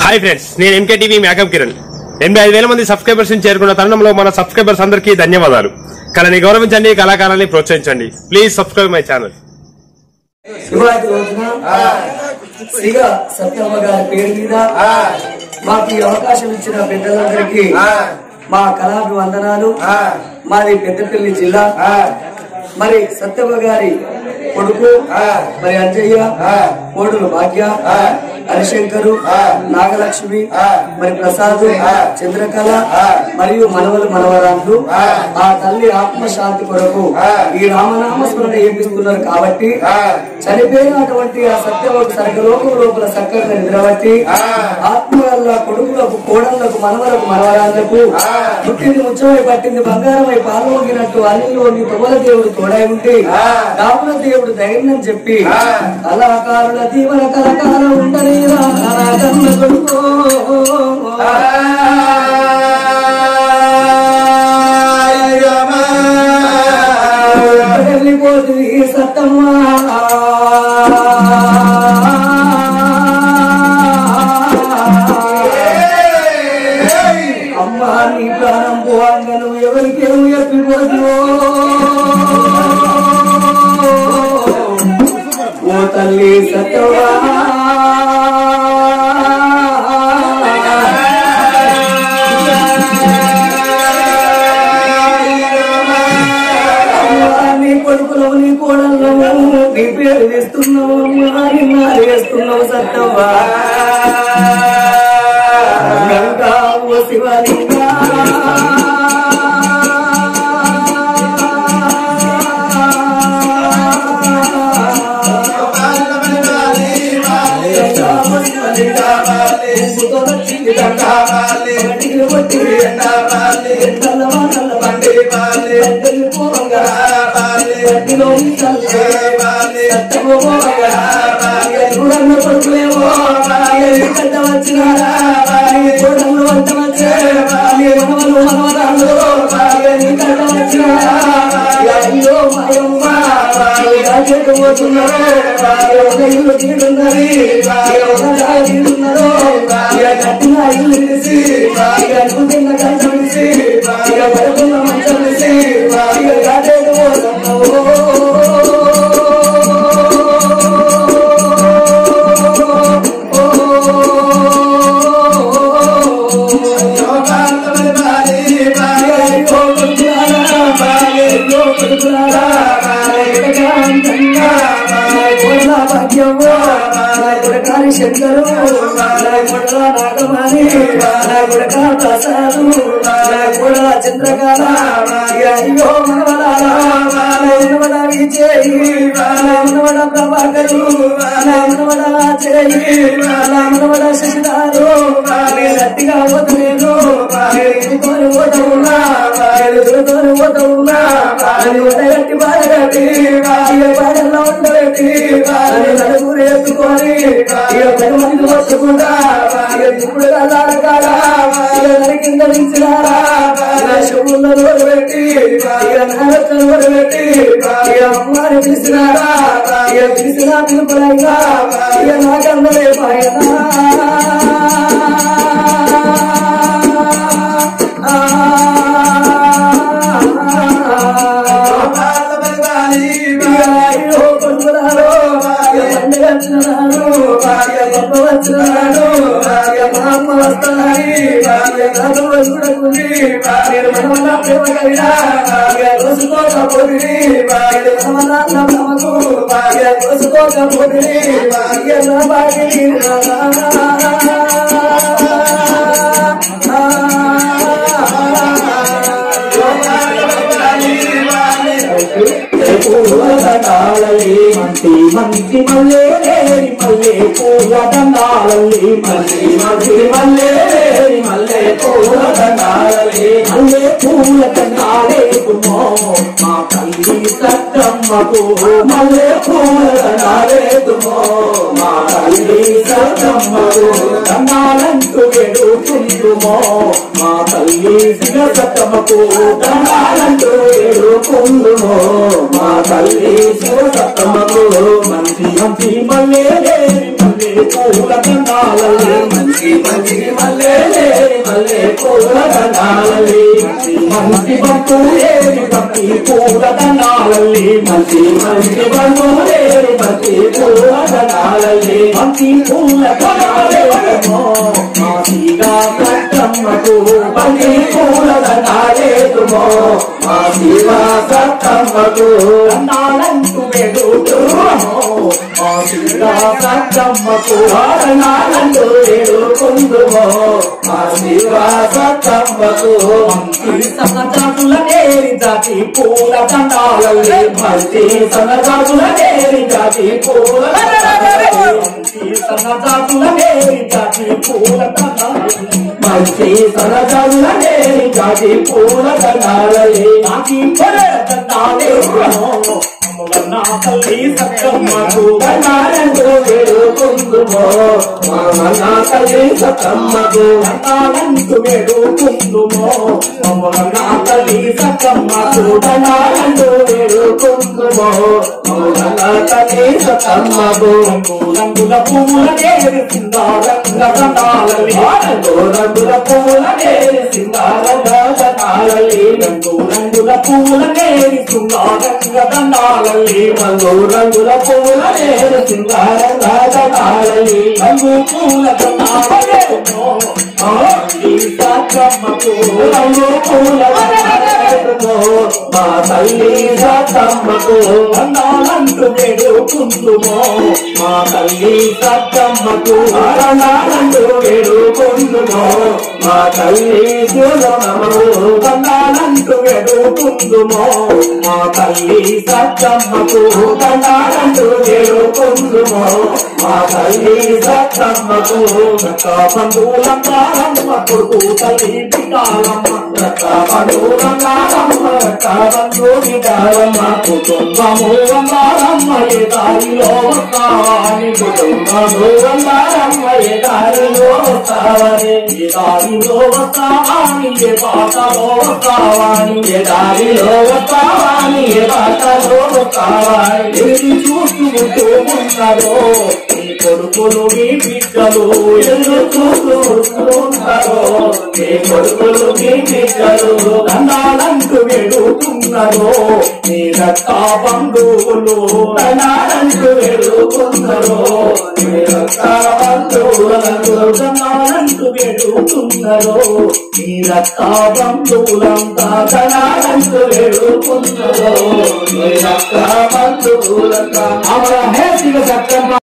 hi friends నేను MK TV makeup Kiran ఎనభై ఐదు వేల మంది సబ్స్క్రైబర్స్ ని చేరుకున్న తరుణంలో మన సబ్స్క్రైబర్స్ అందరికీ ధన్యవాదాలు కళని గౌరవించండి కళాకారాన్ని ప్రోత్సహించండి please subscribe my channel Shivaratri రోజున సిగ సత్యమ్మ గారి పేరు మీద మాకు ఈ అవకాశం ఇచ్చిన పెద్దలందరికీ మా కళాభివందనాలు మాది పెద్దపల్లి జిల్లా మరి సత్యమ్మ గారి కొడుకు మరి అంజయ్య కోడులు భాగ్య హరిశంకరు నాగలక్ష్మి మరి ప్రసాద్ చంద్రకళ మరియు మనవలు మనవరాళ్ళు ఆ తల్లి ఆత్మశాంతి కొరకు ఈ రామనామ స్మరణ చేపిస్తున్నారు కాబట్టి చనిపోయినటువంటి ఆ సత్యవకు సర్గలోకం లోపల చక్కగా నిద్రబట్టి ఆత్మ వల్ల కొడుకులకు కోడళ్లకు మనవలకు మనవరాళ్లకు పుట్టింది ముచ్చమై పట్టింది బంగారమై పాల్గొగినట్టు అల్లిలోని తొమల దేవుడు తోడై ఉంటే రాముల దేవుడు ధైర్యం చెప్పి కళాకారుల దీవన కలకాల ఉండని కన్న కొడుకో వెళ్ళిపోతుంది సత్తమ్మ అమ్మా నీ ప్రాణం పోవాలను ఎవరికేమో చెప్పిపోతువో ఓ తల్లి సత్యవా అమ్మా, నీ కొడుకులు నీ కోడళ్ళు నీ పేరు వేస్తున్నావు అమ్మా నిన్నారు వేస్తున్నావు సత్తవ్వా గంగా ఓ శివలింగా శంకరు నాగమణి ప్రసాదు చంద్రకాల అయ్యో మనవడ విజయ్ మనవడ ప్రభాకరు మనవడ చేయి మనవడ శశిధారు గట్టిగా పోతలేదు ఎదుకొని పోతవున్నా ఎదురుకొని పోతవున్నా గట్టి బాధ కట్టి బాధల్లో ఉండబెట్టి నలుగురు ఎత్తుకొని ఇక పది మంది పట్టుకుంటా ఇక ఇప్పుడు కదాల కాడ ఇక నరికింద నిలిచినారా ఇక శుభ్రంలో రోజు పెట్టి ఇక నాగత్తను రోజు పెట్టి ఇక అమ్మాని పిలిచినారా ఇక పిలిచిన పిలుపులైనా ఇక నాకందరే మంచి మంచి మల్లే లేని మల్లే పూలదండాలల్లి మంచి మంచి మల్లే లేని మల్లే పూలదండాలల్లి మల్లే పూలదండాలే కుమో మా తల్లి సత్తమ్మకు మల్లే పూలదండాలే కుమో మా తల్లి సత్తమ్మకు దండాలంటూ వేడుకుంటుమో మా తల్లి శివ సత్తమ్మకు దండాలంటూ వేడుకుంటుమో మా తల్లి శివ సత్తమ్మకు మంచి మంచి మల్లే లేని మల్లే పూల దండాలల్లి మంచి మంచి మంచికి మల్లె లేని మల్లె పూల దండాలల్లి మంచి బంటు లేని భక్తి పూల దండాలల్లి మంచి మంచి బంటు లేని భక్తి పూల దండాలల్లి మంచి పూల దండాలేమో మాసిగా సత్తమ్మకు మంచి పూల దండాలేదుమో మా శివ సత్తమ్మకు దండాలంటూ వెడుతుమో మా శివ సత్తమ్మకు దండాలంటూ వేడుకుందుమో మా శివ సత్తమ్మకు మంచి సన్నజాతుల నేరి జాతి పూల దండాలల్లి మంచి సన్నజాతుల నేరి జాతి పూల మంచి సన్నజాతుల నేరి జాతి పూల దండాలల్లి మంచి సన్నజాతుల నేరి జాతి పూల దండాలల్లి జాతి పూల దండాలే నా తల్లి సక్కమ్మకు దండాలంటూ వేడుకుందుమో నా తల్లి సక్కమ్మకు దండాలంటూ వేడుకుందుమో నా తల్లి సక్కమ్మకు దండాలంటూ వేడుకుందుమో నా తల్లి సక్కమ్మకు రంగుల పువ్వుల నేరి సింగారంగ దండాలలి రంగుల పువ్వుల నేరి సింగారంగ దండాలలి రంగు రంగుల పువ్వుల నేరి సింగారంగ దండాలలి రంగు రంగుల పువ్వుల నేరి సింగారంగ దండాలలి రంగు పూల దండాలే సక్కమ్మకు రంగు పూల దండాలతో మా తల్లి సక్కమ్మకు దండాలంటూ వేడుకుందుమో మా తల్లి సక్కమ్మకు దండాలంటూ వేడుకుందుమో మా తల్లి శివనమకు దండాలంటూ వేడుకుందుమో మా తల్లి సక్కమ్మకు దండాలంటూ వేడుకుందుమో మా తల్లి సక్కమ్మకు రక్క బంధువులంగారమ్మ కొడుకు తల్లి పితాలమ్మ రక్క బంధువులంగారమ్మ రక్క బంధు పితాలమ్మ కుటుంబము వంగారమ్మ ఏ దారిలో వస్తావని కుటుంబము వంగారమ్మ ఏ దారిలో వస్తావని ఏ దారిలో వస్తావని ఏ బాటలో వస్తావని ఏ దారిలో వస్తావని ఏ బాటలో వస్తావని ఎదురు చూసుకుంటూ ఉన్నారో నీ కొడుకులు మీ బిడ్డలు ఎదురు చూస్తూ ఉన్నారో నీ కొడుకులు మీ బిడ్డలు దండాలంటూ వేడుకున్నారో నీ రక్త బంధువులు దండాలంటూ వేడుకున్నారో నీ రక్త బంధువులంటూ దండాలంటూ వేడుకున్నారో నీ రక్త బంధువులంతా దండాలంటూ వేడుకున్నారో నీ రక్త బంధువులంతా అమర హే శివ సత్యమ్మ